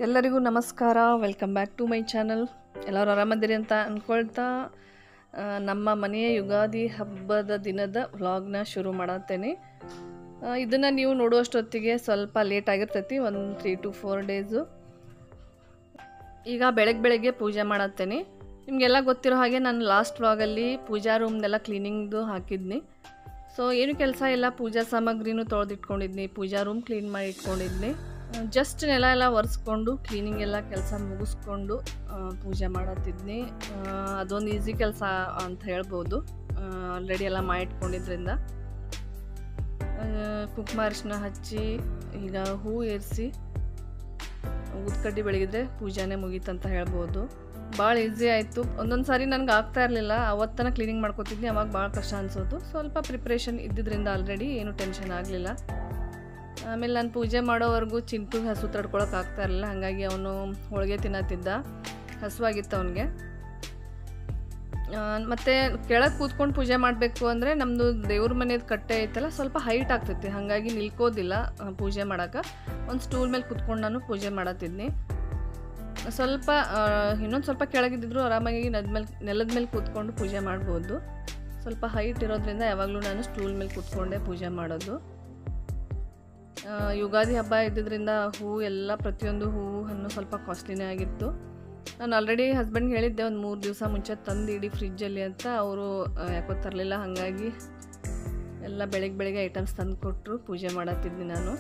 ಎಲ್ಲರಿಗೂ ನಮಸ್ಕಾರ welcome back to my channel ಎಲ್ಲರೂ ಆರಾಮದಿರಿ ಅಂತ ಅಂದ್ಕೊಳ್ತಾ ಆ, ನಮ್ಮ ಮನೆಯ ಯುಗಾದಿ ಹಬ್ಬದ ದಿನದ ವ್ಲಾಗ್ನ ಶುರು ಮಾಡತ್ತೇನೆ ಇದನ್ನು ನೀವು ನೋಡುವಷ್ಟೊತ್ತಿಗೆ ಸ್ವಲ್ಪ ಲೇಟ್ ಆಗಿರ್ತೈತಿ ಒಂದು ತ್ರೀ ಟು ಫೋರ್ ಡೇಸು ಈಗ ಬೆಳಗ್ಗೆ ಬೆಳಗ್ಗೆ ಪೂಜೆ ಮಾಡತ್ತೇನೆ ನಿಮಗೆಲ್ಲ ಗೊತ್ತಿರೋ ಹಾಗೆ ನಾನು ಲಾಸ್ಟ್ ವ್ಲಾಗಲ್ಲಿ ಪೂಜಾ ರೂಮ್ನೆಲ್ಲ ಕ್ಲೀನಿಂಗ್ದು ಹಾಕಿದ್ನಿ ಸೊ ಏನು ಕೆಲಸ ಇಲ್ಲ ಪೂಜಾ ಸಾಮಗ್ರಿನೂ ತೊಳೆದಿಟ್ಕೊಂಡಿದ್ನಿ ಪೂಜಾ ರೂಮ್ ಕ್ಲೀನ್ ಮಾಡಿ ಇಟ್ಕೊಂಡಿದ್ನಿ ಜಸ್ಟ್ ನೆಲ ಎಲ್ಲ ಒರೆಸ್ಕೊಂಡು ಕ್ಲೀನಿಂಗ್ ಎಲ್ಲ ಕೆಲಸ ಮುಗಿಸ್ಕೊಂಡು ಆ, ಪೂಜೆ ಮಾಡತ್ತಿದ್ನಿ ಆ, ಅದೊಂದು ಈಸಿ ಕೆಲಸ ಅಂತ ಹೇಳ್ಬೋದು ಆಲ್ರೆಡಿ ಎಲ್ಲ ಮಾಡಿಟ್ಕೊಂಡಿದ್ರಿಂದ ಕುಂಕುಮ ಅರಿಶಿನ ಹಚ್ಚಿ ಈಗ ಹೂ ಏರಿಸಿ ಊದ್ಕಡ್ಡಿ ಬೆಳಗಿದ್ರೆ ಪೂಜಾನೇ ಮುಗೀತಂತ ಹೇಳ್ಬೋದು ಭಾಳ ಈಸಿ ಆಯಿತು ಒಂದೊಂದು ಸಾರಿ ನನಗೆ ಆಗ್ತಾ ಇರಲಿಲ್ಲ ಅವತ್ತನ ಕ್ಲೀನಿಂಗ್ ಮಾಡ್ಕೋತಿದ್ನಿ ಅವಾಗ ಭಾಳ ಕಷ್ಟ ಅನಿಸೋದು ಸ್ವಲ್ಪ ಪ್ರಿಪ್ರೇಷನ್ ಇದ್ದಿದ್ದರಿಂದ ಆಲ್ರೆಡಿ ಏನೂ ಟೆನ್ಷನ್ ಆಗಲಿಲ್ಲ ಆಮೇಲೆ ನಾನು ಪೂಜೆ ಮಾಡೋವರೆಗೂ ಚಿಂಟು ಹಸು ತಡ್ಕೊಳಕ್ಕೆ ಆಗ್ತಾ ಇರಲಿಲ್ಲ ಹಾಗಾಗಿ ಅವನು ಹೋಳಿಗೆ ತಿನ್ನತ್ತಿದ್ದ ಹಸುವಾಗಿತ್ತು ಅವನಿಗೆ ಮತ್ತು ಕೆಳಗೆ ಕೂತ್ಕೊಂಡು ಪೂಜೆ ಮಾಡಬೇಕು ಅಂದರೆ ನಮ್ಮದು ದೇವ್ರ ಮನೆಯದು ಕಟ್ಟೆ ಐತಲ್ಲ ಸ್ವಲ್ಪ ಹೈಟ್ ಆಗ್ತೈತಿ ಹಾಗಾಗಿ ನಿಲ್ಕೋದಿಲ್ಲ ಆ, ಪೂಜೆ ಮಾಡೋಕೆ ಒಂದು ಸ್ಟೂಲ್ ಮೇಲೆ ಕೂತ್ಕೊಂಡು ನಾನು ಪೂಜೆ ಮಾಡತ್ತಿದ್ನಿ ಸ್ವಲ್ಪ ಇನ್ನೊಂದು ಸ್ವಲ್ಪ ಕೆಳಗಿದ್ದಿದ್ರು ಆರಾಮಾಗಿ ನೆಲದ ಮೇಲೆ ನೆಲದ ಮೇಲೆ ಕೂತ್ಕೊಂಡು ಪೂಜೆ ಮಾಡ್ಬೋದು ಸ್ವಲ್ಪ ಹೈಟ್ ಇರೋದ್ರಿಂದ ಯಾವಾಗಲೂ ನಾನು ಸ್ಟೂಲ್ ಮೇಲೆ ಕೂತ್ಕೊಂಡೇ ಪೂಜೆ ಮಾಡೋದು ಆ, ಯುಗಾದಿ ಹಬ್ಬ ಇದ್ದಿದ್ದರಿಂದ ಹೂವು ಎಲ್ಲ ಪ್ರತಿಯೊಂದು ಹೂವು ಹಣ್ಣು ಸ್ವಲ್ಪ ಕಾಸ್ಟ್ಲಿನೇ ಆಗಿತ್ತು ನಾನು ಆಲ್ರೆಡಿ ಹಸ್ಬೆಂಡ್ಗೆ ಹೇಳಿದ್ದೆ ಒಂದು ಮೂರು ದಿವಸ ಮುಂಚೆ ತಂದು ಇಡಿ ಫ್ರಿಜ್ಜಲ್ಲಿ ಅಂತ ಅವರು ಯಾಕೋ ತರಲಿಲ್ಲ ಹಾಗಾಗಿ ಎಲ್ಲ ಬೆಳಗ್ಗೆ ಬೆಳಗ್ಗೆ ಐಟಮ್ಸ್ ತಂದು ಕೊಟ್ಟರು ಪೂಜೆ ಮಾಡತ್ತಿದ್ದೆ ನಾನು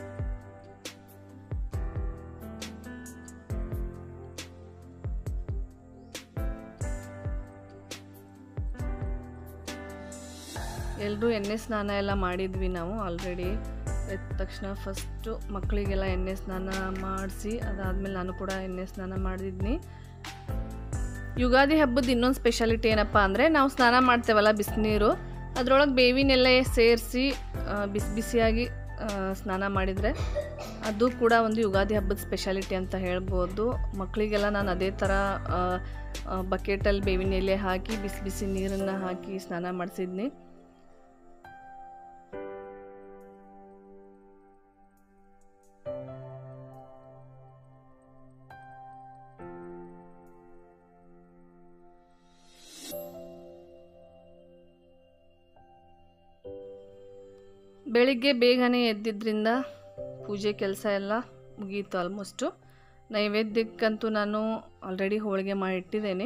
ಎಲ್ಲರೂ ಎಣ್ಣೆ ಸ್ನಾನ ಎಲ್ಲ ಮಾಡಿದ್ವಿ ನಾವು ಆಲ್ರೆಡಿ ಎದ್ದ ತಕ್ಷಣ ಫಸ್ಟು ಮಕ್ಕಳಿಗೆಲ್ಲ ಎಣ್ಣೆ ಸ್ನಾನ ಮಾಡಿಸಿ ಅದಾದಮೇಲೆ ನಾನು ಕೂಡ ಎಣ್ಣೆ ಸ್ನಾನ ಮಾಡಿದ್ನಿ ಯುಗಾದಿ ಹಬ್ಬದ ಇನ್ನೊಂದು ಸ್ಪೆಷಾಲಿಟಿ ಏನಪ್ಪ ಅಂದರೆ ನಾವು ಸ್ನಾನ ಮಾಡ್ತೇವಲ್ಲ ಬಿಸಿನೀರು ಅದರೊಳಗೆ ಬೇವಿನೆಲ್ಲ ಸೇರಿಸಿ ಬಿಸಿ ಬಿಸಿಯಾಗಿ ಆ, ಸ್ನಾನ ಮಾಡಿದರೆ ಅದು ಕೂಡ ಒಂದು ಯುಗಾದಿ ಹಬ್ಬದ ಸ್ಪೆಷಾಲಿಟಿ ಅಂತ ಹೇಳ್ಬೋದು ಮಕ್ಕಳಿಗೆಲ್ಲ ನಾನು ಅದೇ ಥರ ಬಕೆಟಲ್ಲಿ ಬೇವಿನ ಎಲೆ ಹಾಕಿ ಬಿಸಿ ಬಿಸಿ ನೀರನ್ನು ಹಾಕಿ ಸ್ನಾನ ಮಾಡಿಸಿದ್ನಿ ಬೆಳಿಗ್ಗೆ ಬೇಗನೆ ಎದ್ದಿದ್ದರಿಂದ ಪೂಜೆ ಕೆಲಸ ಎಲ್ಲ ಮುಗೀತು ಆಲ್ಮೋಸ್ಟು ನೈವೇದ್ಯಕ್ಕಂತೂ ನಾನು ಆಲ್ರೆಡಿ ಹೋಳಿಗೆ ಮಾಡಿಟ್ಟಿದ್ದೇನೆ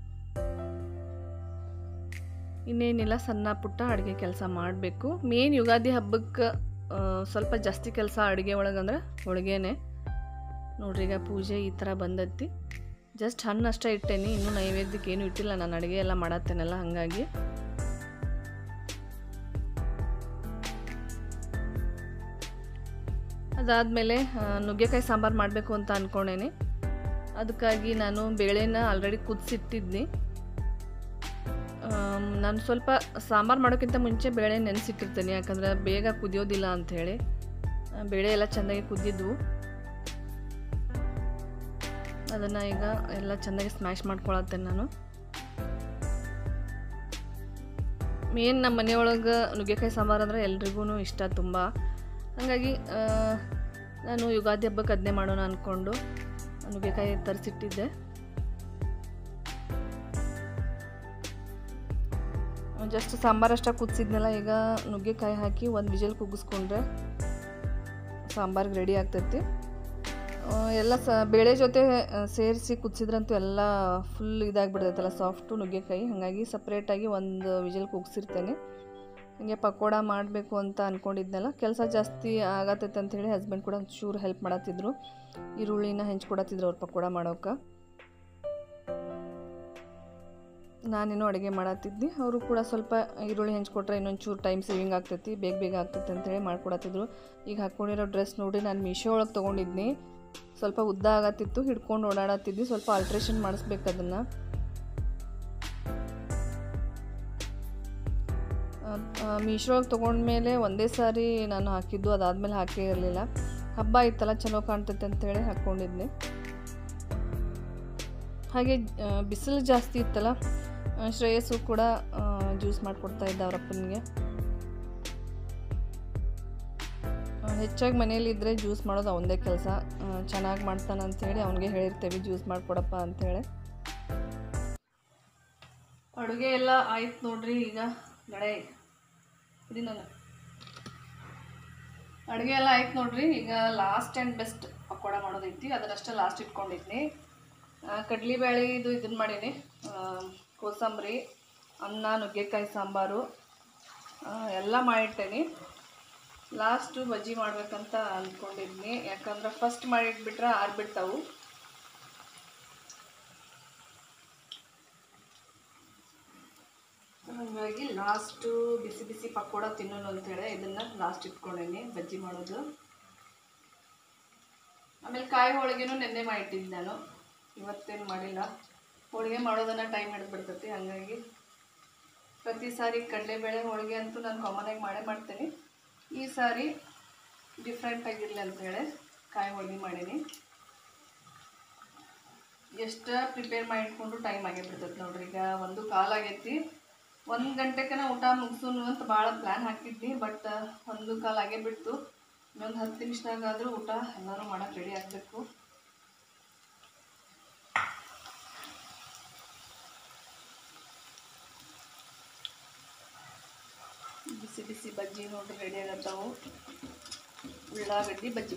ಇನ್ನೇನಿಲ್ಲ ಸಣ್ಣ ಪುಟ್ಟ ಅಡುಗೆ ಕೆಲಸ ಮಾಡಬೇಕು ಮೇನ್ ಯುಗಾದಿ ಹಬ್ಬಕ್ಕೆ ಆ, ಸ್ವಲ್ಪ ಜಾಸ್ತಿ ಕೆಲಸ ಅಡುಗೆ ಒಳಗಂದ್ರೆ ಹೋಳಿಗೆನೇ ನೋಡ್ರಿ ಈಗ ಪೂಜೆ ಈ ಥರ ಬಂದೈತಿ ಜಸ್ಟ್ ಹಣ್ಣು ಅಷ್ಟೇ ಇಟ್ಟೇನಿ ಇನ್ನೂ ನೈವೇದ್ಯಕ್ಕೆ ಏನೂ ಇಟ್ಟಿಲ್ಲ ನಾನು ಅಡುಗೆ ಎಲ್ಲ ಮಾಡತ್ತೇನಲ್ಲ ಹಾಗಾಗಿ ಅದಾದಮೇಲೆ ನುಗ್ಗೆಕಾಯಿ ಸಾಂಬಾರು ಮಾಡಬೇಕು ಅಂತ ಅಂದ್ಕೊಂಡೇನೆ ಅದಕ್ಕಾಗಿ ನಾನು ಬೇಳೆನ ಆಲ್ರೆಡಿ ಕುದಿಸಿಟ್ಟಿದ್ನಿ ಆಮ್, ನಾನು ಸ್ವಲ್ಪ ಸಾಂಬಾರು ಮಾಡೋಕ್ಕಿಂತ ಮುಂಚೆ ಬೇಳೆ ನೆನೆಸಿಟ್ಟಿರ್ತೀನಿ ಯಾಕಂದ್ರೆ ಬೇಗ ಕುದಿಯೋದಿಲ್ಲ ಅಂಥೇಳಿ ಬೇಳೆ ಎಲ್ಲ ಚೆಂದಾಗಿ ಕುದ್ದಿದ್ವು ಅದನ್ನು ಈಗ ಎಲ್ಲ ಚೆನ್ನಾಗಿ ಸ್ಮ್ಯಾಶ್ ಮಾಡ್ಕೊಳತ್ತೇನೆ ನಾನು ಮೇನ್ ನಮ್ಮ ಮನೆಯೊಳಗೆ ನುಗ್ಗೆಕಾಯಿ ಸಾಂಬಾರು ಅಂದರೆ ಎಲ್ರಿಗೂ ಇಷ್ಟ ತುಂಬ ಹಾಗಾಗಿ ಆ, ನಾನು ಯುಗಾದಿ ಹಬ್ಬಕ್ಕೆ ಅದನ್ನೇ ಮಾಡೋಣ ಅಂದ್ಕೊಂಡು ನುಗ್ಗೆಕಾಯಿ ತರಿಸಿಟ್ಟಿದ್ದೆ ಜಸ್ಟ್ ಸಾಂಬಾರಷ್ಟ ಕುದಿಸಿದ್ನಲ್ಲ ಈಗ ನುಗ್ಗೆಕಾಯಿ ಹಾಕಿ ಒಂದು ವಿಜಲ್ ಕುಗ್ಗಿಸ್ಕೊಂಡ್ರೆ ಸಾಂಬಾರ್ಗೆ ರೆಡಿ ಆಗ್ತೈತಿ ಆ, ಎಲ್ಲ ಸ ಬೇಳೆ ಜೊತೆ ಸೇರಿಸಿ ಕುದಿಸಿದ್ರಂತೂ ಎಲ್ಲ ಫುಲ್ ಇದಾಗಿಬಿಡ್ತೈತಲ್ಲ ಸಾಫ್ಟು ನುಗ್ಗೆಕಾಯಿ ಹಾಗಾಗಿ ಸಪ್ರೇಟಾಗಿ ಒಂದು ವಿಜಲ್ ಕುಗ್ಸಿರ್ತೇನೆ ಹಿಂಗೆ ಪಕೋಡ ಮಾಡಬೇಕು ಅಂತ ಅಂದ್ಕೊಂಡಿದ್ನಲ್ಲ ಕೆಲಸ ಜಾಸ್ತಿ ಆಗತ್ತೈತೆ ಅಂಥೇಳಿ ಹಸ್ಬೆಂಡ್ ಕೂಡ ಚೂರು ಹೆಲ್ಪ್ ಮಾಡತ್ತಿದ್ರು ಈರುಳ್ಳಿನ ಹೆಂಚ್ಕೊಡತ್ತಿದ್ರು ಅವ್ರು ಪಕೋಡ ಮಾಡೋಕೆ ನಾನೇನೋ ಅಡುಗೆ ಮಾಡತ್ತಿದ್ದೆ ಅವರು ಕೂಡ ಸ್ವಲ್ಪ ಈರುಳ್ಳಿ ಹೆಂಚ್ಕೊಟ್ರೆ ಇನ್ನೊಂದು ಚೂರು ಟೈಮ್ ಸೇವಿಂಗ್ ಆಗ್ತೈತಿ ಬೇಗ ಬೇಗ ಆಗ್ತೈತಿ ಅಂತೇಳಿ ಮಾಡ್ಕೊಡತ್ತಿದ್ರು ಈಗ ಹಾಕ್ಕೊಂಡಿರೋ ಡ್ರೆಸ್ ನೋಡಿ ನಾನು ಮೀಶೋ ಒಳಗೆ ತೊಗೊಂಡಿದ್ನಿ ಸ್ವಲ್ಪ ಉದ್ದ ಆಗತ್ತಿತ್ತು ಹಿಡ್ಕೊಂಡು ಓಡಾಡತ್ತಿದ್ವಿ ಸ್ವಲ್ಪ ಆಲ್ಟ್ರೇಷನ್ ಮಾಡಿಸ್ಬೇಕು ಅದನ್ನು ಮೀಶೋಗೆ ತೊಗೊಂಡ್ಮೇಲೆ ಒಂದೇ ಸಾರಿ ನಾನು ಹಾಕಿದ್ದು ಅದಾದಮೇಲೆ ಹಾಕೇ ಇರಲಿಲ್ಲ ಹಬ್ಬ ಇತ್ತಲ್ಲ ಚಲೋ ಕಾಣ್ತೈತೆ ಅಂತೇಳಿ ಹಾಕ್ಕೊಂಡಿದ್ದೆ ಹಾಗೆ ಆ, ಬಿಸಿಲು ಜಾಸ್ತಿ ಇತ್ತಲ್ಲ ಆ, ಶ್ರೇಯಸ್ಸು ಕೂಡ ಜ್ಯೂಸ್ ಮಾಡಿಕೊಡ್ತಾ ಇದ್ದ ಅವ್ರ ಅಪ್ಪನಿಗೆ ಹೆಚ್ಚಾಗಿ ಮನೇಲಿ ಇದ್ದರೆ ಜ್ಯೂಸ್ ಮಾಡೋದು ಅವನದೇ ಕೆಲಸ ಚೆನ್ನಾಗಿ ಮಾಡ್ತಾನೆ ಅಂಥೇಳಿ ಅವನಿಗೆ ಹೇಳಿರ್ತೇವೆ ಜ್ಯೂಸ್ ಮಾಡಿಕೊಡಪ್ಪ ಅಂಥೇಳಿ ಅಡುಗೆ ಎಲ್ಲ ಆಯ್ತು ನೋಡ್ರಿ ಈಗ ನಡೆ ಇದು ನಾನು ಅಡುಗೆ ಎಲ್ಲ ಆಯ್ತು ನೋಡ್ರಿ ಈಗ ಲಾಸ್ಟ್ ಆ್ಯಂಡ್ ಬೆಸ್ಟ್ ಪಕೋಡ ಮಾಡೋದೈತಿ ಅದನ್ನಷ್ಟೇ ಲಾಸ್ಟ್ ಇಟ್ಕೊಂಡಿದ್ನಿ ಕಡ್ಲಿಬೇಳೆ ಇದು ಇದನ್ನು ಮಾಡೀನಿ ಆ, ಕೋಸಂಬರಿ ಅನ್ನ ನುಗ್ಗೆಕಾಯಿ ಸಾಂಬಾರು ಆ, ಎಲ್ಲ ಮಾಡಿಟ್ಟೇನಿ ಲಾಸ್ಟು ಬಜ್ಜಿ ಮಾಡ್ಬೇಕಂತ ಅಂದ್ಕೊಂಡಿದ್ನಿ ಯಾಕಂದ್ರೆ ಫಸ್ಟ್ ಮಾಡಿಟ್ಬಿಟ್ರೆ ಆರ್ಬಿಡ್ತಾವು ಹಾಗಾಗಿ ಲಾಸ್ಟು ಬಿಸಿ ಬಿಸಿ ಪಕೋಡ ತಿನ್ನೋಣ ಅಂತೇಳಿ ಇದನ್ನು ಲಾಸ್ಟ್ ಇಟ್ಕೊಂಡೇನಿ ಬಜ್ಜಿ ಮಾಡೋದು ಆಮೇಲೆ ಕಾಯಿ ಹೋಳಿಗೆನೂ ನೆನ್ನೆ ಮಾಡಿಟ್ಟಿದ್ದೆ ನಾನು ಇವತ್ತೇನು ಮಾಡಿಲ್ಲ ಹೋಳಿಗೆ ಮಾಡೋದನ್ನು ಟೈಮ್ ಹಿಡಿದ್ಬಿಡ್ತೈತಿ ಹಾಗಾಗಿ ಪ್ರತಿ ಸಾರಿ ಕಡಲೆಬೇಳೆ ಹೋಳಿಗೆ ಅಂತೂ ನಾನು ಕಾಮನಾಗಿ ಮಾಡೇ ಮಾಡ್ತೀನಿ ಈ ಸಾರಿ ಡಿಫ್ರೆಂಟ್ ಆಗಿರಲಿ ಅಂತೇಳಿ ಕಾಯಿ ಹೋಳಿಗೆ ಮಾಡೀನಿ ಎಷ್ಟು ಪ್ರಿಪೇರ್ ಮಾಡಿಟ್ಕೊಂಡು ಟೈಮ್ ಆಗೇ ಬಿಡ್ತೈತೆ ನೋಡ್ರಿ ಈಗ ಒಂದು ಕಾಲ್ ಆಗೈತಿ ಒಂದು ಗಂಟೆಗೆ ನಾ ಊಟ ಮುಗಿಸೋನು ಅಂತ ಭಾಳ ಪ್ಲ್ಯಾನ್ ಹಾಕಿದ್ನಿ ಬಟ್ ಒಂದು ಕಾಲ್ ಆಗೇ ಬಿಡ್ತು ಇನ್ನೊಂದು ಹತ್ತು ನಿಮಿಷದಾಗಾದರೂ ಊಟ ಎಲ್ಲರೂ ಮಾಡೋಕೆ ರೆಡಿ ಆಗಬೇಕು ಬಿಸಿ ಬಿಸಿ ಬಜ್ಜಿ ನೋಡ್ರಿ ರೆಡಿ ಆಗತ್ತಾವು ಉಳ್ಳಾಗಡ್ಡಿ ಬಜ್ಜಿ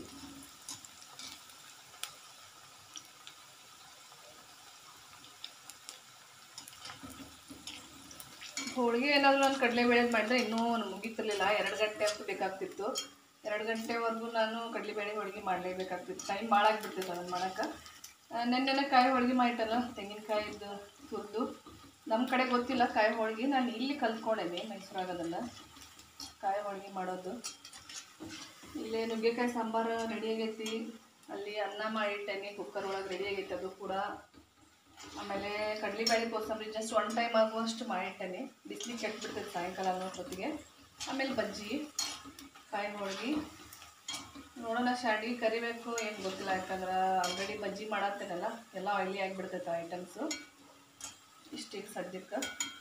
ಹೋಳಿಗೆ ಏನಾದರೂ ನಾನು ಕಡಲೆಬೇಳೆ ಮಾಡಿದ್ರೆ ಇನ್ನೂ ಮುಗೀತಿರ್ಲಿಲ್ಲ ಎರಡು ಗಂಟೆ ಅಂತೂ ಬೇಕಾಗ್ತಿತ್ತು ಎರಡು ಗಂಟೆವರೆಗೂ ನಾನು ಕಡಲೆಬೇಳೆ ಹೋಳಿಗೆ ಮಾಡಲೇಬೇಕಾಗ್ತಿತ್ತು ಟೈಮ್ ಭಾಳ ಆಗಿಬಿಡ್ತಿತ್ತು ಅದನ್ನು ಮಾಡೋಕೆ ನೆನ್ನೆನೆ ಕಾಯಿ ಹೋಳಿಗೆ ಮಾಡಿಟ್ಟಲ್ಲ ತೆಂಗಿನಕಾಯಿದ್ದು ತುರಿದು ನಮ್ಮ ಕಡೆ ಗೊತ್ತಿಲ್ಲ ಕಾಯಿ ಹೋಳಿಗೆ ನಾನು ಇಲ್ಲಿ ಕಲ್ತ್ಕೊಂಡೇನಿ ಮೈಸೂರಾಗ ಅದನ್ನು ಕಾಯಿ ಹೋಳಿಗೆ ಮಾಡೋದು ಇಲ್ಲೇ ನುಗ್ಗೆಕಾಯಿ ಸಾಂಬಾರು ರೆಡಿ ಆಗೈತಿ ಅಲ್ಲಿ ಅನ್ನ ಮಾಡಿಟ್ಟೇನಿ ಕುಕ್ಕರ್ ಒಳಗೆ ರೆಡಿ ಆಗೈತೆ ಅದು ಕೂಡ ಆಮೇಲೆ ಕಡಲೆಬೇಳೆ ಕೋಸಂಬರಿ ಜಸ್ಟ್ ಒನ್ ಟೈಮ್ ಆಗುವಷ್ಟು ಮಾಡಿಟ್ಟೇನೆ ಬಿಸಿಲಿಗೆ ಕೆಟ್ಬಿಡ್ತೈತೆ ಸಾಯಂಕಾಲ ಅನ್ನೋ ಹೊತ್ತಿಗೆ ಆಮೇಲೆ ಬಜ್ಜಿ ಕಾಯಿ ಹೋಳ್ಗೆ ನೋಡೋಣ ಶಾಡಿ ಕರಿಬೇಕು ಏನು ಗೊತ್ತಿಲ್ಲ ಯಾಕಂದ್ರೆ ಆಲ್ರೆಡಿ ಬಜ್ಜಿ ಮಾಡತ್ತೇನಲ್ಲ ಎಲ್ಲ ಆಯ್ಲಿ ಆಗಿಬಿಡ್ತೈತೆ ಐಟಮ್ಸು ಇಷ್ಟೀಗ ಸದ್ಯಕ್ಕೆ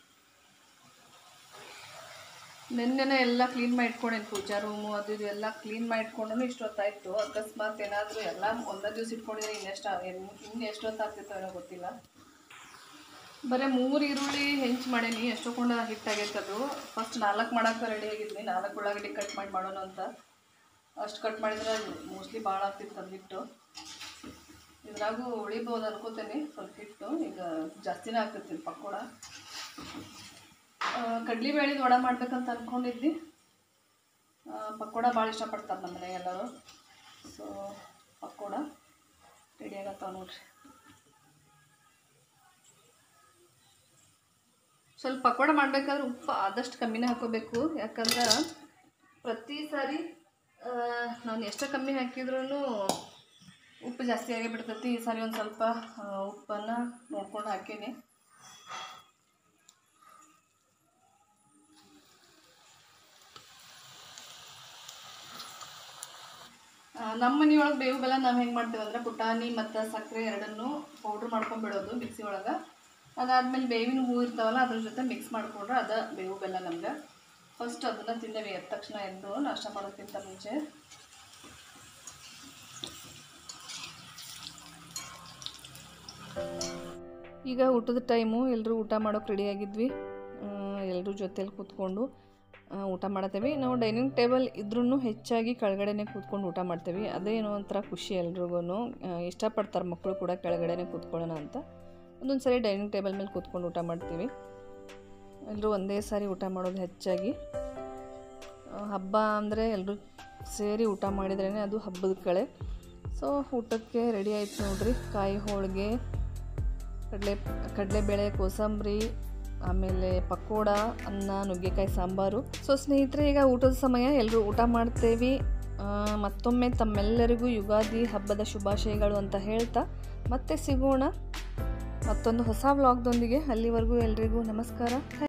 ನೆನ್ನೆನೆ ಎಲ್ಲ ಕ್ಲೀನ್ ಮಾಡಿ ಇಟ್ಕೊಂಡೇನು ಪೂಜಾ ರೂಮು ಅದು ಇದು ಎಲ್ಲ ಕ್ಲೀನ್ ಮಾಡಿ ಇಟ್ಕೊಂಡು ಇಷ್ಟೊತ್ತಾಯಿತು ಅಕಸ್ಮಾತ್ ಏನಾದರೂ ಎಲ್ಲ ಒಂದೇ ದಿವ್ಸ ಇಟ್ಕೊಂಡಿದ್ರೆ ಇನ್ನೆಷ್ಟು ಇನ್ನು ಎಷ್ಟೊತ್ತಾಗ್ತಿತ್ತೋ ಏನೋ ಗೊತ್ತಿಲ್ಲ ಬರೀ ಮೂರು ಈರುಳ್ಳಿ ಹೆಂಚು ಮಾಡೀನಿ ಎಷ್ಟೊಂಡ ಹಿಟ್ಟಾಗೈತೆ ಅದು ಫಸ್ಟ್ ನಾಲ್ಕು ಮಾಡೋಕೆ ರೆಡಿ ಆಗಿದ್ನಿ ನಾಲ್ಕು ಉಳ್ಳಾಗಡ್ಡಿ ಕಟ್ ಮಾಡಿ ಮಾಡೋಣ ಅಂತ ಅಷ್ಟು ಕಟ್ ಮಾಡಿದ್ರೆ ಮೋಸ್ಟ್ಲಿ ಭಾಳ ಆಗ್ತಿತ್ತು ಅದು ಹಿಟ್ಟು ಇದ್ರಾಗೂ ಉಳಿಬೋದು ಅನ್ಕೋತೇನೆ ಸ್ವಲ್ಪ ಹಿಟ್ಟು ಈಗ ಜಾಸ್ತಿನೇ ಆಗ್ತೈತಿ ಪಕೋಡ ಕಡ್ಲಿಬೇಳೆದು ವಡ ಮಾಡ್ಬೇಕಂತ ಅಂದ್ಕೊಂಡಿದ್ವಿ ಪಕೋಡ ಭಾಳ ಇಷ್ಟಪಡ್ತಾರೆ ನಮ್ಮ ಮನೆಗೆ ಎಲ್ಲರೂ ಸೊ ಪಕೋಡ ರೆಡಿ ಆಗತ್ತಾವ ನೋಡ್ರಿ ಸ್ವಲ್ಪ ಪಕೋಡ ಮಾಡಬೇಕಾದ್ರೆ ಉಪ್ಪು ಆದಷ್ಟು ಕಮ್ಮಿನೇ ಹಾಕೋಬೇಕು ಯಾಕಂದ್ರೆ ಪ್ರತಿ ಸಾರಿ ನಾನು ಎಷ್ಟು ಕಮ್ಮಿ ಹಾಕಿದ್ರೂ ಉಪ್ಪು ಜಾಸ್ತಿ ಆಗೇ ಬಿಡ್ತೈತಿ ಈ ಸಾರಿ ಒಂದು ಸ್ವಲ್ಪ ಉಪ್ಪನ್ನು ನೋಡ್ಕೊಂಡು ಹಾಕೀನಿ ಆ, ನಮ್ಮ ಮನೆಯೊಳಗೆ ಬೇವು ಬೆಲ್ಲ ನಾವು ಹೆಂಗೆ ಮಾಡ್ತೀವಿ ಅಂದ್ರೆ ಪುಟಾಣಿ ಮತ್ತು ಸಕ್ಕರೆ ಎರಡನ್ನೂ ಪೌಡ್ರ್ ಮಾಡ್ಕೊಂಡ್ಬಿಡೋದು ಮಿಕ್ಸಿ ಒಳಗೆ ಅದಾದ್ಮೇಲೆ ಬೇವಿನ ಹೂವು ಇರ್ತಾವಲ್ಲ ಅದ್ರ ಜೊತೆ ಮಿಕ್ಸ್ ಮಾಡ್ಕೊಂಡ್ರೆ ಅದ ಬೇವು ಬೆಲ್ಲ ನಮ್ಗೆ ಫಸ್ಟ್ ಅದನ್ನು ತಿಂದೇವಿ ಎದ್ದ ತಕ್ಷಣ ಎದ್ದು ನಾಷ್ಟ ಮಾಡೋದಕ್ಕಿಂತ ಮುಂಚೆ ಈಗ ಊಟದ ಟೈಮು ಎಲ್ಲರೂ ಊಟ ಮಾಡೋಕೆ ರೆಡಿ ಆಗಿದ್ವಿ ಎಲ್ಲರೂ ಜೊತೆಲಿ ಕೂತ್ಕೊಂಡು ಆ, ಊಟ ಮಾಡತ್ತೇವೆ ನಾವು ಡೈನಿಂಗ್ ಟೇಬಲ್ ಇದ್ರೂ ಹೆಚ್ಚಾಗಿ ಕೆಳಗಡೆನೆ ಕೂತ್ಕೊಂಡು ಊಟ ಮಾಡ್ತೇವೆ ಅದೇ ಏನೋ ಒಂಥರ ಖುಷಿ ಎಲ್ರಿಗೂ ಇಷ್ಟಪಡ್ತಾರೆ ಮಕ್ಕಳು ಕೂಡ ಕೆಳಗಡೆನೆ ಕೂತ್ಕೊಳ್ಳೋಣ ಅಂತ ಒಂದೊಂದು ಸಾರಿ ಡೈನಿಂಗ್ ಟೇಬಲ್ ಮೇಲೆ ಕೂತ್ಕೊಂಡು ಊಟ ಮಾಡ್ತೀವಿ ಎಲ್ಲರೂ ಒಂದೇ ಸಾರಿ ಊಟ ಮಾಡೋದು ಹೆಚ್ಚಾಗಿ ಆ, ಹಬ್ಬ ಅಂದರೆ ಎಲ್ಲರೂ ಸೇರಿ ಊಟ ಮಾಡಿದ್ರೇ ಅದು ಹಬ್ಬದ ಕಳೆ ಸೊ ಊಟಕ್ಕೆ ರೆಡಿ ಆಯ್ತು ನೋಡ್ರಿ ಕಾಯಿ ಹೋಳಿಗೆ ಕಡಲೆ ಕಡಲೆಬೇಳೆ ಕೋಸಂಬರಿ ಆಮೇಲೆ ಪಕೋಡ ಅನ್ನ ನುಗ್ಗೆಕಾಯಿ ಸಾಂಬಾರು ಸೊ ಸ್ನೇಹಿತರೆ ಈಗ ಊಟದ ಸಮಯ ಎಲ್ಲರೂ ಊಟ ಮಾಡ್ತೇವೆ ಆ, ಮತ್ತೊಮ್ಮೆ ತಮ್ಮೆಲ್ಲರಿಗೂ ಯುಗಾದಿ ಹಬ್ಬದ ಶುಭಾಶಯಗಳು ಅಂತ ಹೇಳ್ತಾ ಮತ್ತೆ ಸಿಗೋಣ ಮತ್ತೊಂದು ಹೊಸ ವ್ಲಾಗ್ದೊಂದಿಗೆ ಅಲ್ಲಿವರೆಗೂ ಎಲ್ರಿಗೂ ನಮಸ್ಕಾರ